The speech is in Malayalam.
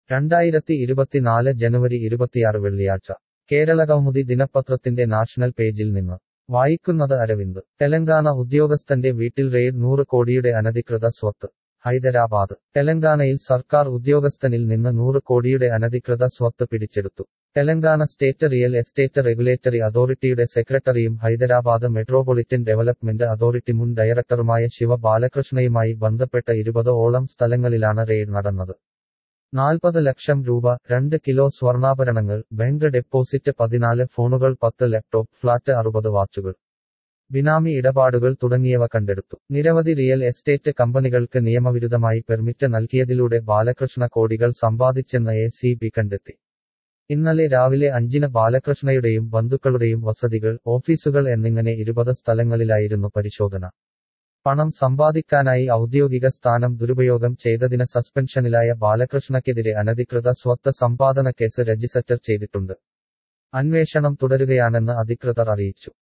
രണ്ടായിരത്തി ഇരുപത്തിനാല് ജനുവരി ഇരുപത്തിയാറ് വെള്ളിയാഴ്ച കേരളകൗമുദി ദിനപത്രത്തിന്റെ നാഷണൽ പേജിൽ നിന്ന് വായിക്കുന്നത് അരവിന്ദ് തെലങ്കാന ഉദ്യോഗസ്ഥന്റെ വീട്ടിൽ റെയ്ഡ് നൂറ് കോടിയുടെ അനധികൃത സ്വത്ത് ഹൈദരാബാദ് തെലങ്കാനയിൽ സർക്കാർ ഉദ്യോഗസ്ഥനിൽ നിന്ന് നൂറ് കോടിയുടെ അനധികൃത സ്വത്ത് പിടിച്ചെടുത്തു Telangana state real estate regulatory അതോറിറ്റിയുടെ സെക്രട്ടറിയും ഹൈദരാബാദ് മെട്രോപൊളിറ്റൻ ഡെവലപ്മെന്റ് അതോറിറ്റി മുൻ ഡയറക്ടറുമായ ശിവ ബാലകൃഷ്ണയുമായി ബന്ധപ്പെട്ട ഇരുപത് ഓളം സ്ഥലങ്ങളിലാണ് റെയ്ഡ് നടന്നത് നാൽപ്പത് ലക്ഷം രൂപ രണ്ട് കിലോ സ്വർണ്ണാഭരണങ്ങൾ ബാങ്ക് ഡെപ്പോസിറ്റ് പതിനാല് ഫോണുകൾ പത്ത് ലാപ്ടോപ്പ് ഫ്ളാറ്റ് അറുപത് വാച്ചുകൾ ബിനാമി ഇടപാടുകൾ തുടങ്ങിയവ കണ്ടെടുത്തു നിരവധി റിയൽ എസ്റ്റേറ്റ് കമ്പനികൾക്ക് നിയമവിരുദ്ധമായി പെർമിറ്റ് നൽകിയതിലൂടെ ബാലകൃഷ്ണ കോടികൾ സമ്പാദിച്ചെന്ന് എ സി ബി കണ്ടെത്തി ഇന്നലെ രാവിലെ അഞ്ചിന് ബാലകൃഷ്ണയുടെയും ബന്ധുക്കളുടെയും വസതികൾ ഓഫീസുകൾ എന്നിങ്ങനെ ഇരുപത് സ്ഥലങ്ങളിലായിരുന്നു പരിശോധന പണം സമ്പാദിക്കാനായി ഔദ്യോഗിക സ്ഥാനം ദുരുപയോഗം ചെയ്തതിന് സസ്പെൻഷനിലായ ബാലകൃഷ്ണയ്ക്കെതിരെ അനധികൃത സ്വത്ത് സമ്പാദന കേസ് രജിസ്റ്റർ ചെയ്തിട്ടുണ്ട് അന്വേഷണം തുടരുകയാണെന്ന് അധികൃതർ അറിയിച്ചു